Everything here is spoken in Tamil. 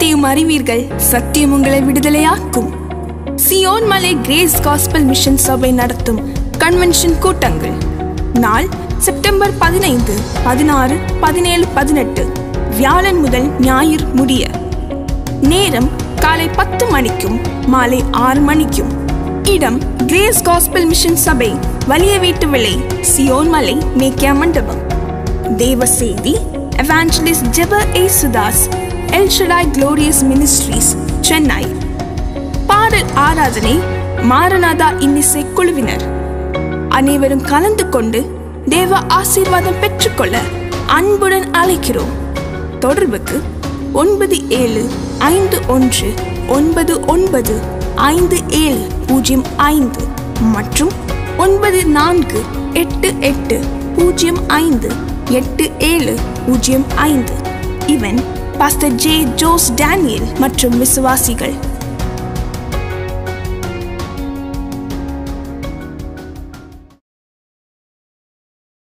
சத்தியத்தையும் அறிவீர்கள் சத்தியம் உங்களை விடுதலையாக்கும் சியோன் மலை கிரேஸ் காஸ்பல் மிஷன் சபை நடத்தும் கன்வென்ஷன் கூட்டங்கள் நாள் செப்டம்பர் பதினைந்து பதினாறு பதினேழு பதினெட்டு வியாழன் முதல் ஞாயிறு முடிய நேரம் காலை பத்து மணிக்கும் மாலை ஆறு மணிக்கும் இடம் கிரேஸ் காஸ்பல் மிஷன் சபை வலிய வீட்டு விலை சியோன் மலை மேக்கியா மண்டபம் தேவ செய்தி எவாஞ்சலிஸ்ட் ஜெப Yesudas El Shaddai glorious ministries Chennai பாடல் ஆராதனை மாரநாதா இன்னிசை குழுவினர் அனைவரும் கலந்து கொண்டு தேவ ஆசீர்வாதம் பெற்றுக்கொள்ள அன்புடன் அழைக்கிறோம் தொடர்புக்கு ஒன்பது ஏழு ஐந்து ஒன்று ஒன்பது ஒன்பது ஐந்து ஏழு பூஜ்ஜியம் ஐந்து மற்றும் ஒன்பது நான்கு எட்டு எட்டு பூஜ்ஜியம் ஐந்து எட்டு ஏழு பூஜ்ஜியம் ஐந்து இவன் பாஸ்டர் ஜே ஜோஸ் டேனியல் மற்றும் விசுவாசிகள்